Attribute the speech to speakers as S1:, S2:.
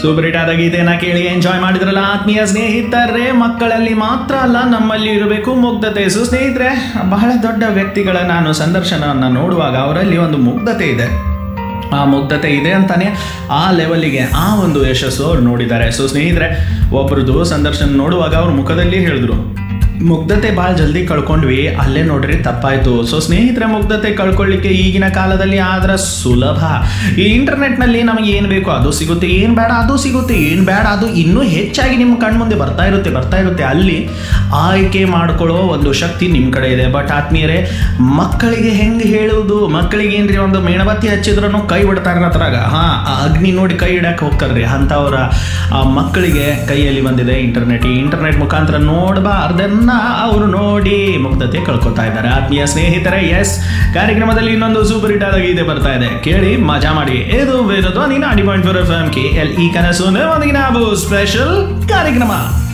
S1: super hit ಆದ ಗೀತೆಯನ್ನ ಕೇಳಿ ಎಂಜಾಯ್ ಮಾಡಿದ್ರಲ್ಲ ಆತ್ಮೀಯ ಸ್ನೇಹಿತರೆ ಮಕ್ಕಳಲ್ಲಿ ಮಾತ್ರ ಅಲ್ಲ ನಮ್ಮಲ್ಲಿ ಇರಬೇಕು ಮುಗ್ಧತೆ ಸೊ ಸ್ನೇಹಿತರೆ ಬಹಳ ದೊಡ್ಡ ವ್ಯಕ್ತಿಗಳ ನಾನು ಸಂದರ್ಶನವನ್ನು ನೋಡುವಾಗ ಅವರಲ್ಲಿ ಒಂದು ಮುಗ್ಧತೆ ಇದೆ ಆ ಮುಗ್ಧತೆ ಇದೆ ಅಂತಾನೆ ಆ ಲೆವೆಲ್ಲಿಗೆ ಆ ಒಂದು ಯಶಸ್ಸು ಅವ್ರು ನೋಡಿದ್ದಾರೆ ಸೊ ಸ್ನೇಹಿತರೆ ಒಬ್ರದ್ದು ಸಂದರ್ಶನ ನೋಡುವಾಗ ಅವ್ರ ಮುಖದಲ್ಲಿ ಹೇಳಿದ್ರು ಮುಗ್ಧತೆ ಭಾಳ ಜಲ್ದಿ ಕಳ್ಕೊಂಡ್ವಿ ಅಲ್ಲೇ ನೋಡ್ರಿ ತಪ್ಪಾಯ್ತು ಸೊ ಸ್ನೇಹಿತರ ಮುಗ್ಧತೆ ಕಳ್ಕೊಳ್ಳಿಕ್ಕೆ ಈಗಿನ ಕಾಲದಲ್ಲಿ ಆದ್ರೆ ಸುಲಭ ಈ ಇಂಟರ್ನೆಟ್ನಲ್ಲಿ ನಮಗೆ ಏನು ಬೇಕು ಅದು ಸಿಗುತ್ತೆ ಏನು ಬೇಡ ಅದು ಸಿಗುತ್ತೆ ಏನು ಬೇಡ ಅದು ಇನ್ನೂ ಹೆಚ್ಚಾಗಿ ನಿಮ್ಮ ಕಣ್ಮುಂದೆ ಬರ್ತಾ ಇರುತ್ತೆ ಬರ್ತಾ ಇರುತ್ತೆ ಅಲ್ಲಿ ಆಯ್ಕೆ ಮಾಡ್ಕೊಳ್ಳೋ ಒಂದು ಶಕ್ತಿ ನಿಮ್ಮ ಕಡೆ ಇದೆ ಬಟ್ ಆತ್ಮೀಯರೇ ಮಕ್ಕಳಿಗೆ ಹೆಂಗೆ ಹೇಳುವುದು ಮಕ್ಕಳಿಗೆ ಏನ್ರಿ ಒಂದು ಮೇಣಬತ್ತಿ ಹಚ್ಚಿದ್ರೂ ಕೈ ಬಿಡ್ತಾರೆ ಅದ್ರಾಗ ಹಾಂ ಆ ಅಗ್ನಿ ನೋಡಿ ಕೈ ಇಡಕ್ಕೆ ಹೋಗ್ತಾರ್ರಿ ಅಂಥವ್ರ ಆ ಮಕ್ಕಳಿಗೆ ಕೈಯಲ್ಲಿ ಬಂದಿದೆ ಇಂಟರ್ನೆಟ್ ಈ ಇಂಟರ್ನೆಟ್ ಮುಖಾಂತರ ನೋಡಬಾರ್ದನ್ನ ಅವರು ನೋಡಿ ಮುಗ್ಧತೆ ಕಳ್ಕೊತಾ ಇದ್ದಾರೆ ಆತ್ಮೀಯ ಸ್ನೇಹಿತರೆ ಎಸ್ ಕಾರ್ಯಕ್ರಮದಲ್ಲಿ ಇನ್ನೊಂದು ಸೂಪರ್ ಹಿಟ್ ಆದ ಗೀತೆ ಬರ್ತಾ ಇದೆ ಕೇಳಿ ಮಜಾ ಮಾಡಿ ಇದು ವೇದಧ್ವನಿ ನಾಡಿ point four F M K L E ಕನಸು ಒಂದಿಗೆ ನಾವು ಸ್ಪೆಷಲ್ ಕಾರ್ಯಕ್ರಮ